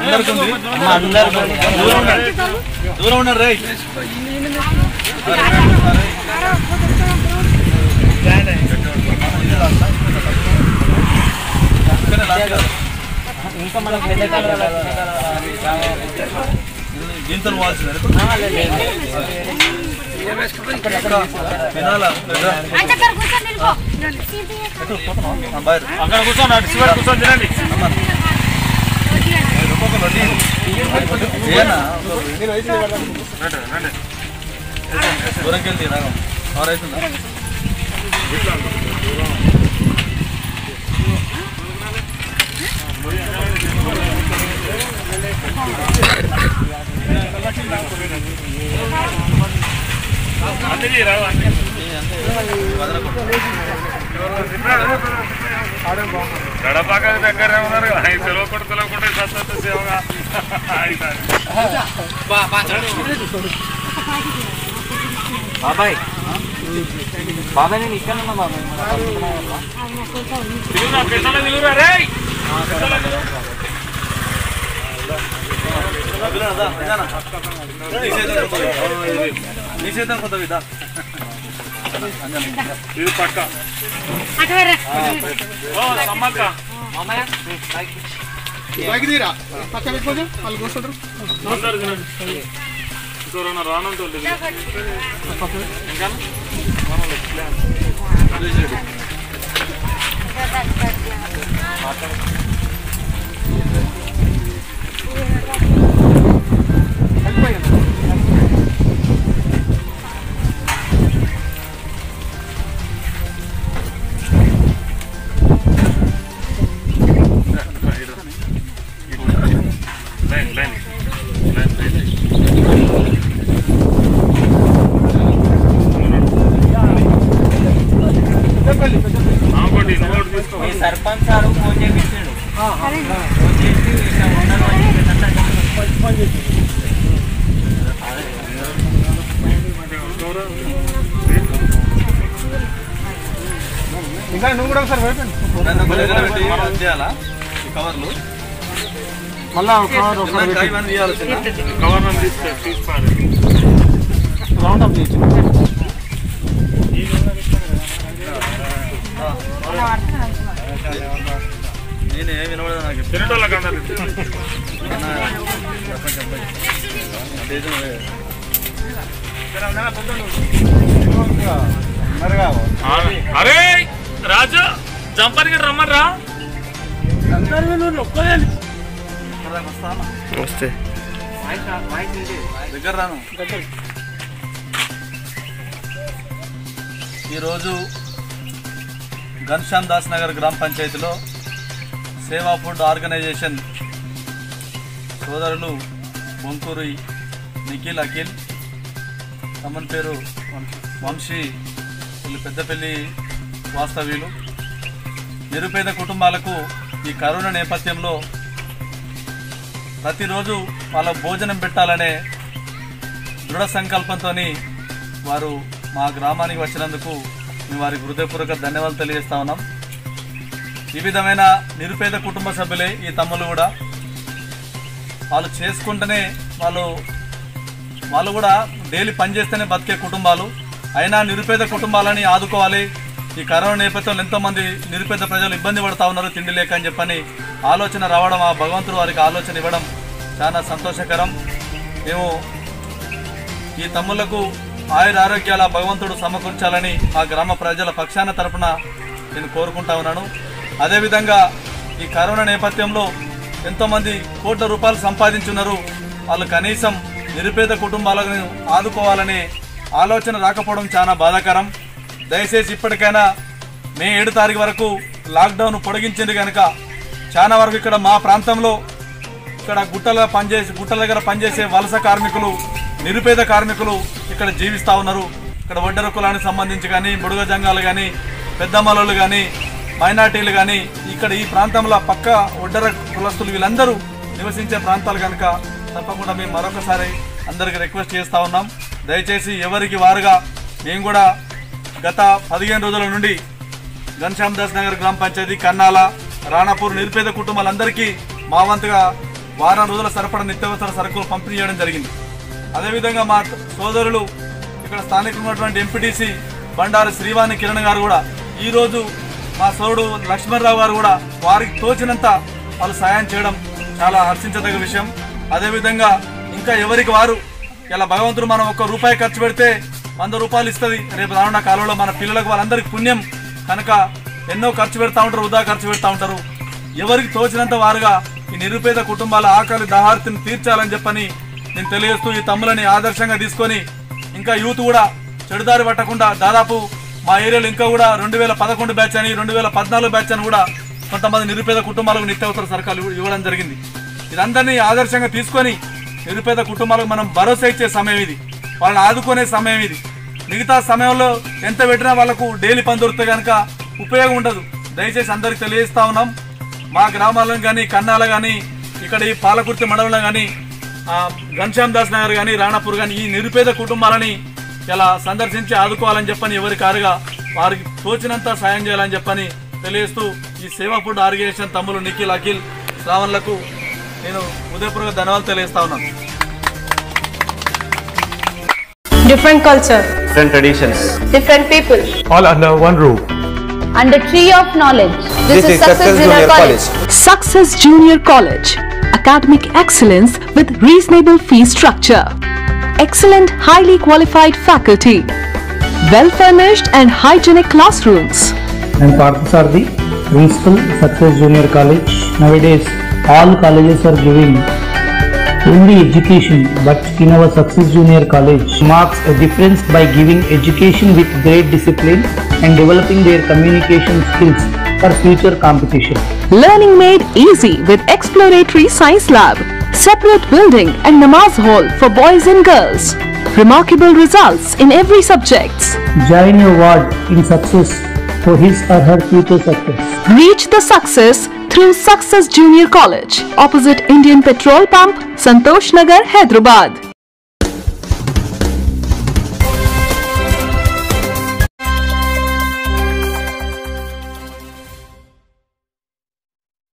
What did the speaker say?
అందరికి ఉంది అమ్మ అందరికీ ఉంది. దూరం ఉండండి దూరం ఉండండి రే ఇంకా మనకు పెద్ద కలర్ దీంతో పోవాల్సిందే ఆ, లేదు, లేదు, లేదు. వినాలా లేదా? అంచక్కర కూర్చొని నిలుపో ఎటు పోతున్నావా? ఆ, బయట. అక్కడ కూర్చోండి శివారు కూర్చొని తినండి ఒక్కొక్క రొట్టి. ఏనా? రండి రండి దూరంకి వెళ్తే రాగం ఎవరైతుందా అన్ని రావు అన్ని గడపాక దగ్గర ఉన్నారు ఆయన తెలియకుండా తెలియకుండా సత్త సేవగా అవుతారు బాబాయ్ బాబాయ్ నేను ఇక్కడ ఉన్నా బాబాయ్ తిరుగురా పెద్దల నిలువురా రే నీ చేద్దాం కొంత విధా ఇది పక్క అటు వేరే ఓ సమ్మక్క అందరు తినండి ఇంకోరన్నా రానంటుంది ఇంకా లైన్ లైన్ లైన్ లైన్ ఆగండి నోట్ తీసుకో మీ సర్పంచ్ సార్ ఫోన్ చేపించాడు ఫోన్ చేసి ఇట్లా ఉన్నాను అని చెప్పేసి నన్ను ఒక దగ్గర పెట్టి అది చేయాలా ఈ కవర్లు మళ్ళా ఇవన్నీ తీయాలి చిన్న కవర్ నన్ను తీసుకో తీసుకోవాలి నేను ఏమి వినబడదు నాకు తినటోళ్ళకి అందరు అన్న, ప్రపంచం అబ్బాయి. అదేదో అరే రాజు జంపర్ గడ్ రమ్మన్రా ఇక్కడ దాకా వస్తానా? వస్తే దగ్గర రాను ఈరోజు ఘన్శ్యామ్ దాస్ నగర్ గ్రామ పంచాయతీలో సేవా ఫుడ్ ఆర్గనైజేషన్ సోదరులు బొంకూరి నిఖిల్ అఖిల్ తమన్ పేరు వంశీ వీళ్ళు పెద్దపల్లి వాస్తవ్యులు నిరుపేద కుటుంబాలకు ఈ కరోనా నేపథ్యంలో ప్రతిరోజు వాళ్ళ భోజనం పెట్టాలనే దృఢ సంకల్పంతో వారు మా గ్రామానికి వచ్చినందుకు మేము వారికి హృదయపూర్వక ధన్యవాదాలు తెలియజేస్తా ఉన్నాం ఈ విధమైన నిరుపేద కుటుంబ సభ్యులే ఈ తమ్ముళ్ళు కూడా వాళ్ళు చేసుకుంటేనే వాళ్ళు వాళ్ళు కూడా డైలీ పనిచేస్తేనే బతికే కుటుంబాలు అయినా నిరుపేద కుటుంబాలని ఆదుకోవాలి ఈ కరోనా నేపథ్యంలో ఎంతోమంది నిరుపేద ప్రజలు ఇబ్బంది పడుతూ ఉన్నారు తిండి లేక అని చెప్పని ఆలోచన రావడం ఆ భగవంతుడు వారికి ఆలోచన ఇవ్వడం చాలా సంతోషకరం మేము ఈ తమ్ముళ్లకు ఆయుర ఆరోగ్యాల భగవంతుడు సమకూర్చాలని ఆ గ్రామ ప్రజల పక్షాన తరపున నేను కోరుకుంటా ఉన్నాను అదేవిధంగా ఈ కరోనా నేపథ్యంలో ఎంతోమంది కోట్ల రూపాయలు సంపాదించున్నారు వాళ్ళు కనీసం నిరుపేద కుటుంబాలను ఆదుకోవాలనే ఆలోచన రాకపోవడం చాలా బాధాకరం దయచేసి ఇప్పటికైనా మే ఏడు తారీఖు వరకు లాక్డౌన్ పొడిగించింది కనుక చాలా వరకు ఇక్కడ మా ప్రాంతంలో ఇక్కడ గుట్టల పనిచేసి గుట్టల దగ్గర పనిచేసే వలస కార్మికులు నిరుపేద కార్మికులు ఇక్కడ జీవిస్తూ ఉన్నారు ఇక్కడ ఒడ్డర కులానికి సంబంధించి కానీ బుడుగ జంగాలు కానీ పెద్దమ్మలు కానీ మైనార్టీలు కానీ ఇక్కడ ఈ ప్రాంతంలో పక్క ఒడ్డర కులస్తులు వీళ్ళందరూ నివసించే ప్రాంతాలు కనుక తప్పకుండా మేము మరొకసారి అందరికి రిక్వెస్ట్ చేస్తూ ఉన్నాం దయచేసి ఎవరికి వారుగా మేము కూడా గత పదిహేను రోజుల నుండి ఘనశ్యామ్ దాస్ నగర్ గ్రామ పంచాయతీ కన్నాల రాణాపూర్ నిరుపేద కుటుంబాలందరికీ మా వంతుగా వారం రోజుల సరిపడ నిత్యావసర సరుకులు పంపిణీ చేయడం జరిగింది అదేవిధంగా మా సోదరులు ఇక్కడ స్థానికంగా ఉన్నటువంటి ఎంపీటీసీ బండారు శ్రీవాణి కిరణ్ గారు కూడా ఈ రోజు మా సోదరుడు లక్ష్మణరావు గారు కూడా వారికి తోచినంత వాళ్ళు సాయం చేయడం చాలా హర్షించదగ్గ విషయం అదేవిధంగా ఇంకా ఎవరికి వారు ఇలా భగవంతుడు మనం ఒక్క రూపాయి ఖర్చు పెడితే వంద రూపాయలు ఇస్తుంది రేపు రానున్న కాలంలో మన పిల్లలకు వాళ్ళందరికీ పుణ్యం కనుక ఎన్నో ఖర్చు పెడతా ఉంటారు వృధా ఖర్చు పెడతా ఉంటారు ఎవరికి తోచినంత వారుగా ఈ నిరుపేద కుటుంబాల ఆకలి దహార్తిని తీర్చాలని చెప్పని నేను తెలియజేస్తూ ఈ తమ్ములని ఆదర్శంగా తీసుకొని ఇంకా యూత్ కూడా చెడుదారి పట్టకుండా దాదాపు మా ఏరియాలో ఇంకా కూడా రెండు వేల పదకొండు బ్యాచ్ అని రెండు వేల పద్నాలుగు బ్యాచ్ అని కూడా కొంతమంది నిరుపేద కుటుంబాలకు నిత్యావసర సరకాలు ఇవ్వ- ఇవ్వడం జరిగింది ఇదందరినీ ఆదర్శంగా తీసుకొని నిరుపేద కుటుంబాలకు మనం భరోసా ఇచ్చే సమయం ఇది వాళ్ళని ఆదుకునే సమయం ఇది మిగతా సమయంలో ఎంత పెట్టినా వాళ్ళకు డైలీ పని దొరికితే కనుక ఉపయోగం ఉండదు దయచేసి అందరికి తెలియజేస్తా ఉన్నాం మా గ్రామాలను కానీ కన్నాల కానీ ఇక్కడ ఈ పాలకుర్తి మండలంలో కానీ ఘనశ్యామ్ దాస్ నగర్ కానీ రాణాపూర్ కానీ ఈ నిరుపేద కుటుంబాలని ఇలా సందర్శించి ఆదుకోవాలని చెప్పని ఎవరి కారుగా వారికి తోచినంత సాయం చేయాలని చెప్పని తెలియజేస్తూ ఈ సేవా ఫుడ్ ఆర్గనైజేషన్ తమ్ములు నిఖిల్ అఖిల్ శ్రావణ్లకు నేను ఉదయపూర్వక ధన్యవాదాలు తెలియజేస్తా ఉన్నాను different culture, different traditions. different people, all under one roof. under tree of knowledge. This, is Success Junior College. Success Junior College. Academic excellence with reasonable fee structure. Excellent, highly qualified faculty. Well furnished and hygienic classrooms. I'm Parthasarthi, Principal, Success Junior College. Nowadays, all colleges are giving only education, but in our Success Junior College marks a difference by giving education with great discipline and developing their communication skills for future competition. Learning made easy with exploratory science lab, separate building and namaz hall for boys and girls. Remarkable results in every subjects. Join your ward in success for his or her future success. Reach the success through Success Junior College, opposite Indian Petrol Pump, Santosh Nagar, Hyderabad.